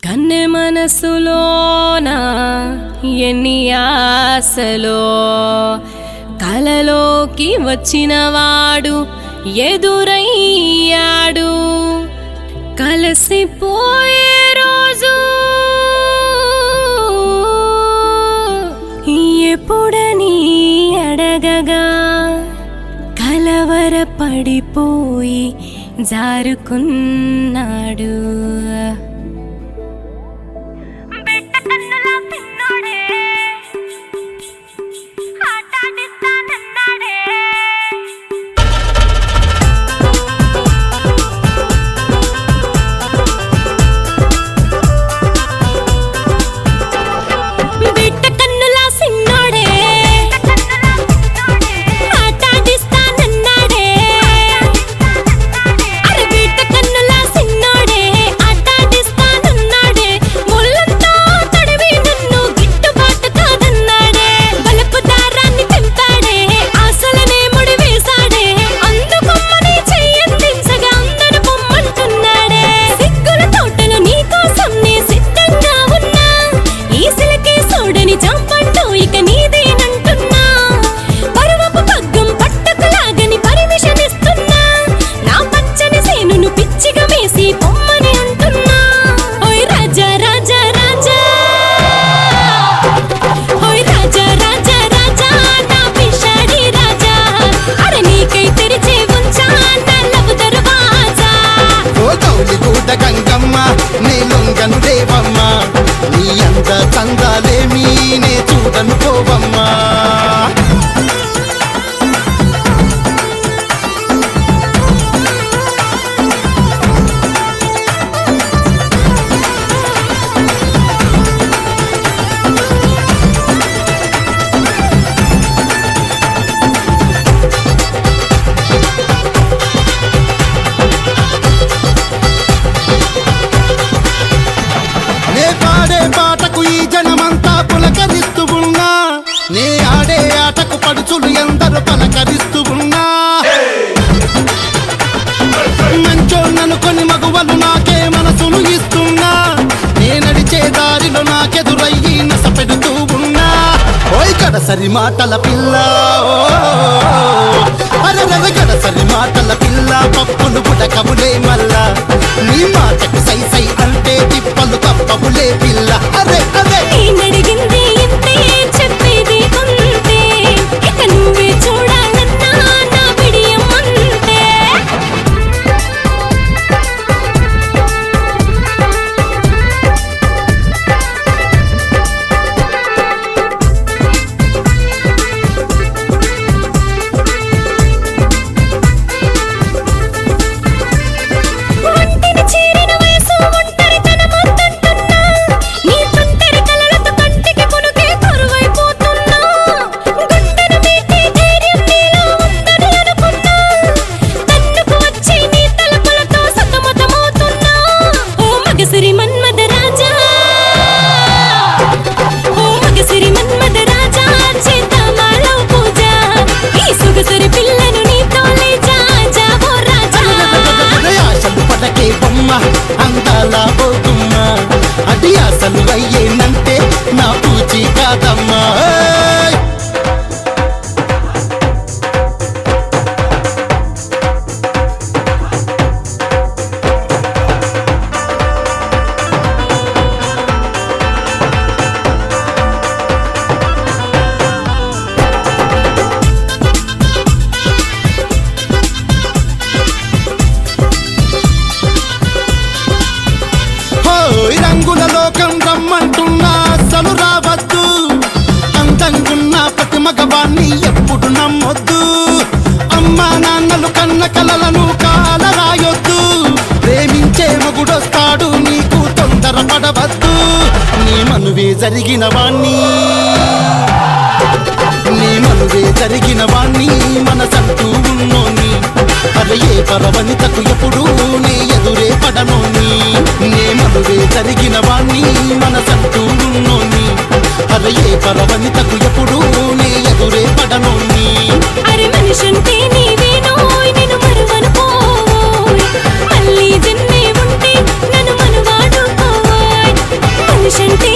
కన్నె మనసులోన ఎన్ని ఆశలో కలలోకి వచ్చినవాడు ఎదురయ్యాడు కలిసిపోయే రోజు ఎప్పుడని అడగగా కలవర పడిపోయి జారుకున్నాడు బిడ్డ కన్నులా తిన్నాడే ఆటాడిస్తానన్నాడే బిడ్డ కన్నులా సిన్నోడే ఆటాడిస్తానన్నాడే అరే బిడ్డ కన్నులా సిన్నోడే ఆటాడిస్తానన్నాడే ముళ్ళంతా తడివి నన్ను గిట్టుబాటు కాదన్నాడే బలపు దారాన్ని తెంపాడే ఆశలనే ముడివేశాడే అందుకొమ్మని చెయ్యందించగా అందరు పొమ్మంటున్నాడే సిగ్గుల తోటలో నీకోసం నే సిద్ధంగా ఉన్నా ఈసలకే సోడని చంపంటూ ఇక నీదేనంటున్నా పరువపు పగ్గం పట్టుకులాగని పర్మిషన్ ఇస్తున్నా నా పచ్చని సేనును పిచ్చిగా వేసి పొమ్మని అంటున్నా ఓయ్ రాజా రాజా రాజా ఓయ్ రాజా రాజా రాజా నా పిషాడి రాజా అరే నీకై తెరిచే ఉంచా నా లవ్ దర్వాజా ఓ గౌలి గూడ గంగమ్మ నీ లొంగను దేవమ్మ నీ అంత చందాలేమీ నే చూడను పోవమ్మా నే పాడే పాటకు ఈ జనమంతా పులకరిస్తూ ఉన్నా నే ఆడే ఆటకు పడుచులు ఎందరు పలకరిస్తూ ఉన్నా మంచోన్ననుకొని మగువలు నాకే మనసును ఇస్తున్నా నే నడిచే దారిలో నాకెదురయ్యి నస పెడుతూ ఉన్నా ఓయ్ గడసరి మాటల పిల్ల ఓ, అరెరెర గడసరి మాటల పిల్ల పప్పులు బుడకములే మల్లా నీ మాటకు సై సై అంటే తిప్పలు తప్పవులే పిల్ల అరే అరే నేనడిగింది ఇంతే చెప్పేది అంతే ఇక నువ్వే చూడాలన్నా నా బిడియం అంతే ఒంటిని చీరిన వయసు ఒంటరితనమొద్దంటున్నా. నీ తుంటరి కలలతో కంటికి కునుకే కరువైపోతున్నా. గుండెను మీటే ధైర్యం నీలో ఉందని అనుకున్నా. తన్నుకు వచ్చి నీ తలపులతో సతమతమవుతున్నా. ఓ మగసిరి మన్మథ రాజా ఓ మగసిరి మన్మథ రాజా చేద్దామాలో పూజ ఈ సొగసరి పిల్లను నీతో లేజా జావో రాజా ఆశలు పడకే బొమ్మ అందాల బొమ్మ అది అసలు అయ్యేనంటే నా పూచి కాదమ్మా ఏయ్! హోయ్ రంగుల లోకం రమ్మంటున్నా అసలు రావద్దు అందంగున్న ప్రతి మగవాణ్ణి ఎప్పుడు నమ్మొద్దు అమ్మా నాన్నలు కన్న కలలను కాల రాయొద్దు ప్రేమించే మగుడొస్తాడు నీకు తొందర పడవద్దు నీ మనువే జరిగిన వాణ్ణి నీ మనువే జరిగిన వాణ్ణి మనసంటూ ఉన్నోని అరే ఏ పరవనితకు ఎప్పుడు నీ ఎదురే పడనోని నే మనువే జరిగిన వాణ్ణి మనసంటూ ఉన్నోని అరే ఏ పరవనితకు ఎప్పుడు నీ ఎదురే పడనోని అరే మనిషంటే నీవేనోయ్ నేను మరువను పోవోయ్ మళ్ళీ జన్మే ఉంటే నన్ను మనువాడుకోవోయ్ పేషెంటే